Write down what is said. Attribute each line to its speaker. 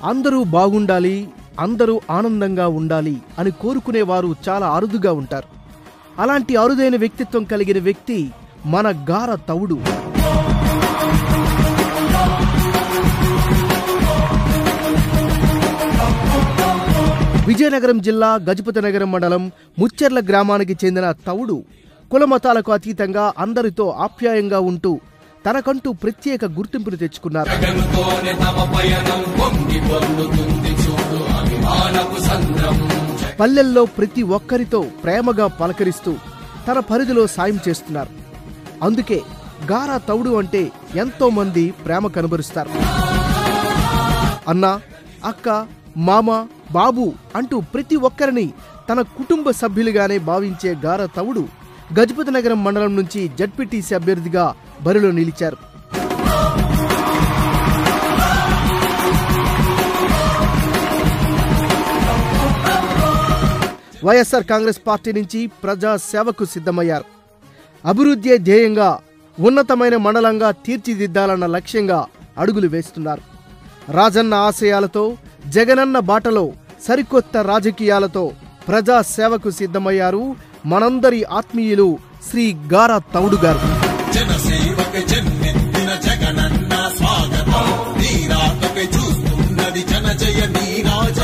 Speaker 1: అందరూ బాగుండాలి అందరూ ఆనందంగా ఉండాలి అని కోరుకునేవారు చాలా అరుదుగా ఉంటారు అలాంటి అరుదైన వ్యక్తిత్వం కలిగిన వ్యక్తి మన గార తవుడు విజయనగరం జిల్లా గజపతి నగరం మండలం ముచ్చెర్ల గ్రామానికి చెందిన తవుడు కులమతాలకు అతీతంగా అందరితో ఆప్యాయంగా ఉంటూ తనకంటూ ప్రత్యేక గుర్తింపును తెచ్చుకున్నారు
Speaker 2: జగనుతోనే తమ పయనం పొంగి పొందుతుంది చూడు అభిమానపు సంద్రం
Speaker 1: పల్లెల్లో ప్రతి ఒక్కరితో ప్రేమగా పలకరిస్తూ తన పరిధిలో సాయం చేస్తున్నారు అందుకే గారా తవుడు అంటే ఎంతో మంది ప్రేమ కనబరుస్తారు అన్న అక్క మామ బాబు అంటూ ప్రతి ఒక్కరిని తన కుటుంబ సభ్యులుగానే భావించే గార తవుడు గజపతి నగరం మండలం నుంచి జడ్పీటీసీ అభ్యర్థిగా బరిలో నిలిచారు వైఎస్ఆర్ కాంగ్రెస్ పార్టీ నుంచి ప్రజా సేవకు సిద్ధమయ్యారు అభివృద్ధి ధ్యేయంగా ఉన్నతమైన మండలంగా తీర్చిదిద్దాలన్న లక్ష్యంగా అడుగులు వేస్తున్నారు రాజన్న ఆశయాలతో జగనన్న బాటలో సరికొత్త రాజకీయాలతో ప్రజా సేవకు సిద్ధమయ్యారు మనందరి ఆత్మీయులు శ్రీ గారా తౌడు గారు
Speaker 2: జనసేవక జన్మెత్తిన జగనన్న స్వాగతం నీరాటకై చూస్తున్నది జన జయ నీరాజ